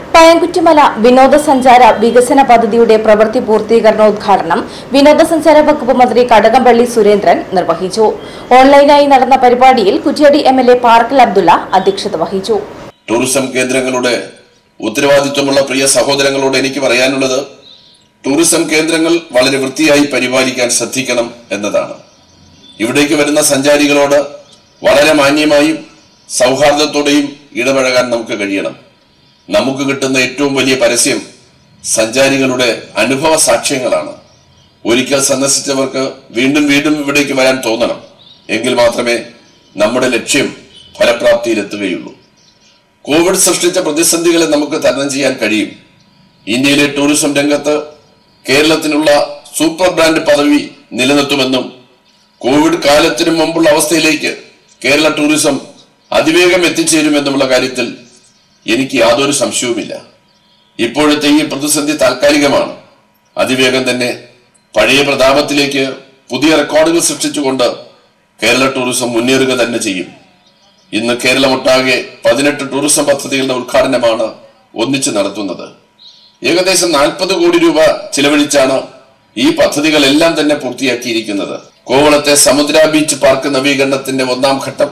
പയൻകുറ്റിമല വിനോദസഞ്ചാര വികസന പദ്ധതിയുടെ പ്രവൃത്തി പൂർത്തീകരണോദ്ഘാടനം വിനോദസഞ്ചാര വകുപ്പ് മന്ത്രി കടകംപള്ളി സുരേന്ദ്രൻ നിർവഹിച്ചു ഓൺലൈനായി നടന്ന പരിപാടിയിൽ കുറ്റ്യാടി എം എൽ എ പാർക്കിൽ അബ്ദുള്ള അധ്യക്ഷത വഹിച്ചു ടൂറിസം കേന്ദ്രങ്ങളുടെ ഉത്തരവാദിത്വമുള്ള പ്രിയ സഹോദരങ്ങളോട് എനിക്ക് പറയാനുള്ളത് ടൂറിസം കേന്ദ്രങ്ങൾ വളരെ വൃത്തിയായി പരിപാലിക്കാൻ ശ്രദ്ധിക്കണം എന്നതാണ് ഇവിടേക്ക് വരുന്ന സഞ്ചാരികളോട് വളരെ മാന്യമായും സൗഹാർദ്ദത്തോടെയും ഇടപഴകാൻ നമുക്ക് കഴിയണം നമുക്ക് കിട്ടുന്ന ഏറ്റവും വലിയ പരസ്യം സഞ്ചാരികളുടെ അനുഭവ സാക്ഷ്യങ്ങളാണ് ഒരിക്കൽ സന്ദർശിച്ചവർക്ക് വീണ്ടും വീണ്ടും ഇവിടേക്ക് വരാൻ തോന്നണം എങ്കിൽ മാത്രമേ നമ്മുടെ ലക്ഷ്യം ഫലപ്രാപ്തിയിലെത്തുകയുള്ളൂ കോവിഡ് സൃഷ്ടിച്ച പ്രതിസന്ധികളെ നമുക്ക് തരണം ചെയ്യാൻ കഴിയും ഇന്ത്യയിലെ ടൂറിസം രംഗത്ത് കേരളത്തിനുള്ള സൂപ്പർ ബ്രാൻഡ് പദവി നിലനിർത്തുമെന്നും കോവിഡ് കാലത്തിനു മുമ്പുള്ള അവസ്ഥയിലേക്ക് കേരള ടൂറിസം അതിവേഗം എത്തിച്ചേരുമെന്നുമുള്ള കാര്യത്തിൽ എനിക്ക് യാതൊരു സംശയവുമില്ല ഇപ്പോഴത്തെ ഈ പ്രതിസന്ധി താൽക്കാലികമാണ് അതിവേഗം തന്നെ പഴയ പ്രതാപത്തിലേക്ക് പുതിയ റെക്കോർഡുകൾ സൃഷ്ടിച്ചുകൊണ്ട് കേരള ടൂറിസം മുന്നേറുക തന്നെ ചെയ്യും ഇന്ന് കേരളമൊട്ടാകെ പതിനെട്ട് ടൂറിസം പദ്ധതികളുടെ ഉദ്ഘാടനമാണ് ഒന്നിച്ച് നടത്തുന്നത് ഏകദേശം നാൽപ്പത് കോടി രൂപ ചിലവഴിച്ചാണ് ഈ പദ്ധതികളെല്ലാം തന്നെ പൂർത്തിയാക്കിയിരിക്കുന്നത് കോവളത്തെ സമുദ്ര ബീച്ച് പാർക്ക് നവീകരണത്തിന്റെ ഒന്നാം ഘട്ടം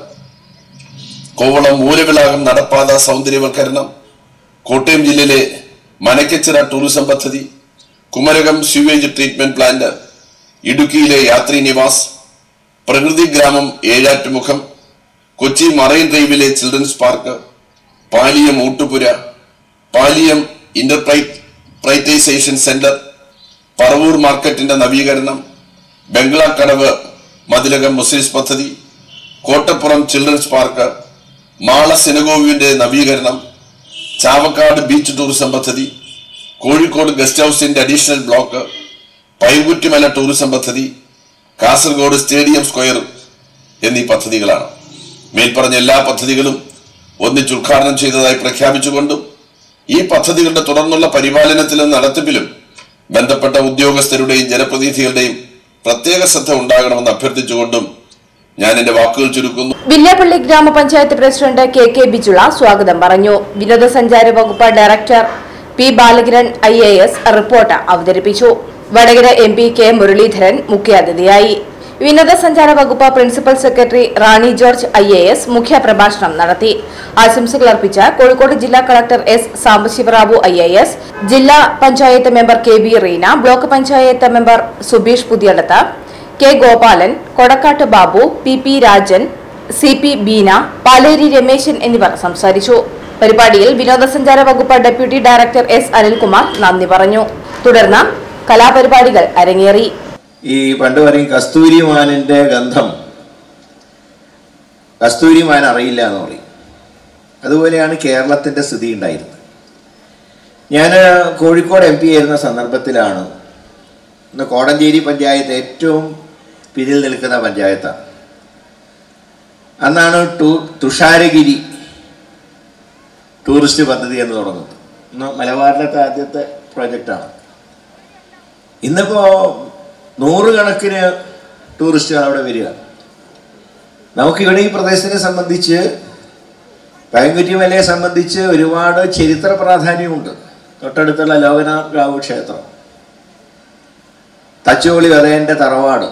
കോവളം മൂലവിളാകം നടപ്പാത സൗന്ദര്യവൽക്കരണം കോട്ടയം ജില്ലയിലെ മനക്കച്ചിറ ടൂറിസം പദ്ധതി കുമരകം സ്യൂവേജ് ട്രീറ്റ്മെന്റ് പ്ലാന്റ് ഇടുക്കിയിലെ യാത്രി നിവാസ് പ്രകൃതി ഗ്രാമം ഏഴാറ്റുമുഖം കൊച്ചി മറൈൻ ഡ്രൈവിലെ children's park Paliyam Oottupura Paliyam interpretation centre Paravur മാർക്കറ്റിന്റെ നവീകരണം ബംഗ്ലാക്കടവ് മതിലകം മുസ്ലിംസ് പദ്ധതി കോട്ടപ്പുറം ചിൽഡ്രൻസ് പാർക്ക് മാള സിനഗോവിന്റെ നവീകരണം ചാവക്കാട് ബീച്ച് ടൂറിസം പദ്ധതി കോഴിക്കോട് ഗസ്റ്റ് ഹൌസിന്റെ അഡീഷണൽ ബ്ലോക്ക് പൈൻകുറ്റിമല ടൂറിസം പദ്ധതി കാസർഗോഡ് സ്റ്റേഡിയം സ്ക്വയർ എന്നീ പദ്ധതികളാണ് മേൽപ്പറഞ്ഞ എല്ലാ പദ്ധതികളും ഒന്നിച്ച് ഉദ്ഘാടനം ചെയ്തതായി പ്രഖ്യാപിച്ചുകൊണ്ടും ഈ പദ്ധതികളുടെ തുടർന്നുള്ള പരിപാലനത്തിലും നടത്തിപ്പിലും ബന്ധപ്പെട്ട ഉദ്യോഗസ്ഥരുടെയും ജനപ്രതിനിധികളുടെയും പ്രത്യേക ശ്രദ്ധ ഉണ്ടാകണമെന്ന് അഭ്യർത്ഥിച്ചുകൊണ്ടും ഞാൻ എന്റെ വാക്കുകൾ ചുരുക്കുന്നു വില്യാപ്പള്ളി ഗ്രാമപഞ്ചായത്ത് പ്രസിഡന്റ് കെ കെ ബിജുള സ്വാഗതം പറഞ്ഞു വിനോദസഞ്ചാര വകുപ്പ് director P Balakiran I A S report അവതരിപ്പിച്ചു Vadakara M P K Muraleedharan മുഖ്യാതിഥിയായി വിനോദസഞ്ചാര വകുപ്പ് principal secretary Rani George I A S മുഖ്യപ്രഭാഷണം നടത്തി ആശംസകൾ അർപ്പിച്ച കോഴിക്കോട് ജില്ലാ collector S Sambasivarao I A S ജില്ലാ panchayat member K B Reena block panchayat member Subeesh Puthiyadath K Gopalan Kodakkat Babu P P Rajan C P Beena Paleri Rameshan എന്നിവർ സംസാരിച്ചു പരിപാടിയിൽ വിനോദസഞ്ചാര വകുപ്പ് ഡെപ്യൂട്ടി ഡയറക്ടർ എസ് അനിൽകുമാർ നന്ദി പറഞ്ഞു തുടർന്ന് കലാപരിപാടികൾ അരങ്ങേറി ഈ പണ്ട് പറയും കസ്തൂരി മാനിന്റെ ഗന്ധം കസ്തൂരി മാൻ അറിയില്ല എന്ന് പറയും അതുപോലെയാണ് കേരളത്തിന്റെ സ്ഥിതി ഉണ്ടായിരുന്നത് ഞാൻ കോഴിക്കോട് എം പി ആയിരുന്ന സന്ദർഭത്തിലാണ് ഇന്ന് കോടഞ്ചേരി പഞ്ചായത്ത് ഏറ്റവും പിന്നിൽ നിൽക്കുന്ന പഞ്ചായത്താണ് അന്നാണ് ടൂ തുഷാരഗിരി ടൂറിസ്റ്റ് പദ്ധതി എന്ന് തുടങ്ങുന്നത് ഇന്ന് മലബാറിലത്തെ ആദ്യത്തെ പ്രോജക്റ്റാണ് ഇന്നിപ്പോ നൂറുകണക്കിന് ടൂറിസ്റ്റുകൾ അവിടെ വരിക നമുക്കിവിടെ ഈ പ്രദേശത്തിനെ സംബന്ധിച്ച് പയങ്കുറ്റി മലയെ സംബന്ധിച്ച് ഒരുപാട് ചരിത്ര പ്രാധാന്യമുണ്ട് തൊട്ടടുത്തുള്ള ലോകനാഥ് ക്ഷേത്രം തച്ചോളി വരയന്റെ തറവാട്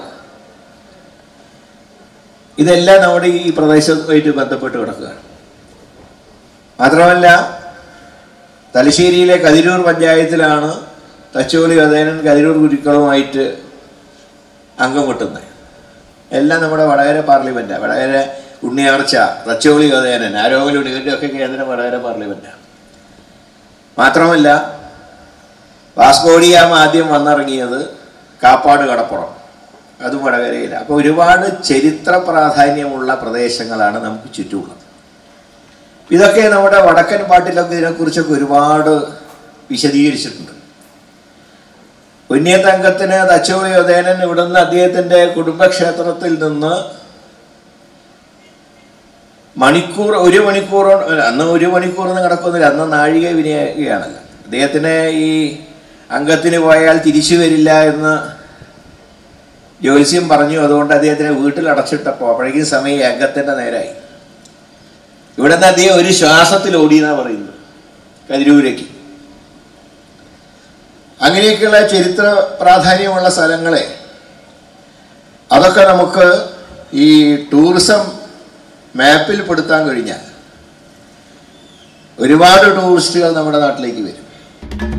ഇതെല്ലാം നമ്മുടെ ഈ പ്രദേശവുമായിട്ട് ബന്ധപ്പെട്ട് കിടക്കുകയാണ് മാത്രമല്ല തലശ്ശേരിയിലെ കതിരൂർ പഞ്ചായത്തിലാണ് തച്ചോളി വധേനൻ കതിരൂർ ഗുരുക്കളുമായിട്ട് അംഗം കൊട്ടുന്നത് എല്ലാം നമ്മുടെ വടകര പാർലമെന്റാണ് വടകര ഉണ്ണിയാർച്ച തച്ചോളി വധേനൻ ആരോഗ്യ ഇവരുടെ ഒക്കെ കേന്ദ്രം വടകര പാർലമെന്റാണ് മാത്രമല്ല വാസ്കോഡിയാം ആദ്യം വന്നിറങ്ങിയത് കാപ്പാട് കടപ്പുറം അതും വടകരയില്ല അപ്പോൾ ഒരുപാട് ചരിത്ര പ്രാധാന്യമുള്ള പ്രദേശങ്ങളാണ് നമുക്ക് ചുറ്റുമുള്ളത് ഇതൊക്കെ നമ്മുടെ വടക്കൻ പാട്ടിലൊക്കെ ഇതിനെക്കുറിച്ചൊക്കെ ഒരുപാട് വിശദീകരിച്ചിട്ടുണ്ട് പുണ്യതങ്കത്തിന് തച്ചോളി ഉദയനൻ ഇവിടുന്ന് അദ്ദേഹത്തിന്റെ കുടുംബക്ഷേത്രത്തിൽ നിന്ന് മണിക്കൂർ ഒരു മണിക്കൂർ അന്ന് ഒരു മണിക്കൂറൊന്നും കിടക്കുന്നില്ല അന്ന് നാഴിക വിനിയോഗിക്കുകയാണല്ലോ അദ്ദേഹത്തിന് ഈ അംഗത്തിന് പോയാൽ തിരിച്ചു വരില്ല എന്ന് ജ്യോത്സ്യം പറഞ്ഞു അതുകൊണ്ട് അദ്ദേഹത്തിനെ വീട്ടിൽ അടച്ചിട്ടപ്പോൾ അപ്പോഴേക്കും സമയം ഈ അംഗത്തിന്റെ നേരായി ഇവിടെ നിന്ന് അദ്ദേഹം ഒരു ശ്വാസത്തിൽ ഓടിയെന്നാ പറയുന്നത് കതിരൂരേക്ക് അങ്ങനെയൊക്കെയുള്ള ചരിത്ര പ്രാധാന്യമുള്ള സ്ഥലങ്ങളെ അതൊക്കെ നമുക്ക് ഈ ടൂറിസം മാപ്പിൽ പെടുത്താൻ കഴിഞ്ഞാൽ ഒരുപാട് ടൂറിസ്റ്റുകൾ നമ്മുടെ നാട്ടിലേക്ക് വരും